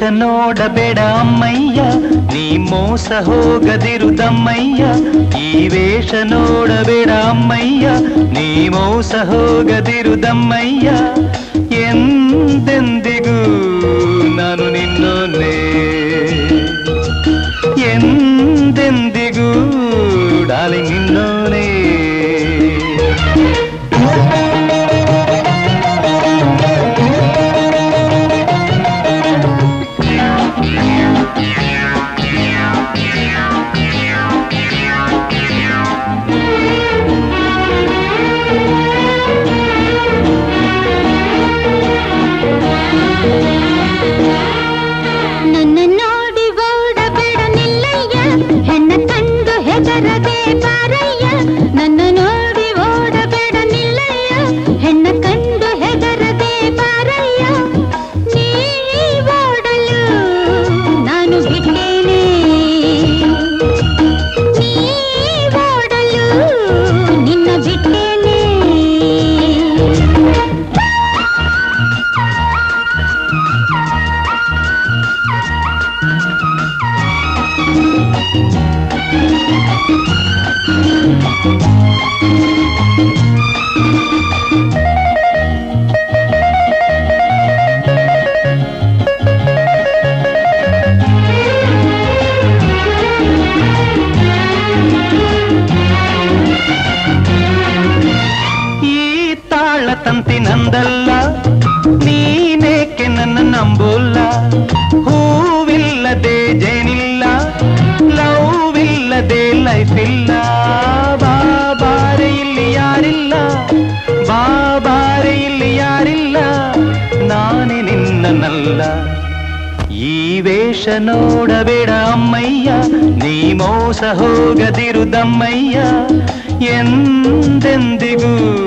ನೋಡಬೇಡ ಅಮ್ಮಯ್ಯ ನೀ ಮೋಸ ಹೋಗದಿರುದಮ್ಮಯ್ಯ ಈ ವೇಷ ನೋಡಬೇಡ ಅಮ್ಮಯ್ಯ ನೀ ಮೋಸ ಹೋಗದಿರುದಮ್ಮಯ್ಯ ಎಂದೆಂದಿಗೂ ನಾನು ನಿನ್ನೋನೆ ಎಂದೆಂದಿಗೂ ಡಾಲಿ ನಿನ್ನೋನೇ ನನ್ನ ನೋಡಿ ಓಡಬೇಡ ನಿಲ್ಲಯ್ಯ ಹೆಣ್ಣ ಕಂಡು ಹೆದರದೆ ಬಾರಯ್ಯ ನನ್ನ ನೋಡಿ ಓಡಬೇಡ ನಿಲ್ಲಯ್ಯ ಹೆಣ್ಣ ಕಂಡು ಹೆದರದೆ ಬಾರಯ್ಯ ನೀ ಓಡಲು ನಾನು ಬಿಟ್ಟೇನೆ ನೀ ಓಡಲು ನಿನ್ನ ಬಿಟ್ಟೇನೆ ಈ ತಾಳ ತಂತಿ ನಂದಲ್ಲ ನೀನೇಕೆ ನನ್ನ ನಂಬೋಲ್ಲ ಹೂವಿಲ್ಲದೆ ಜೇನಿಲ್ಲ ಲವ್ ಇಲ್ಲದೆ ಲೈಫ್ ಇಲ್ಲ ಬಾಬಾರೆ ಇಲ್ಲಿ ಯಾರಿಲ್ಲ ಬಾಬಾರೆ ಇಲ್ಲಿ ಯಾರಿಲ್ಲ ನಾನೇ ನಿನ್ನನಲ್ಲ ಈ ವೇಷ ನೋಡಬೇಡ ಅಮ್ಮಯ್ಯ ನೀ ಮೋಸ ಹೋಗದಿರುದಮ್ಮಯ್ಯ ಎಂದೆಂದಿಗೂ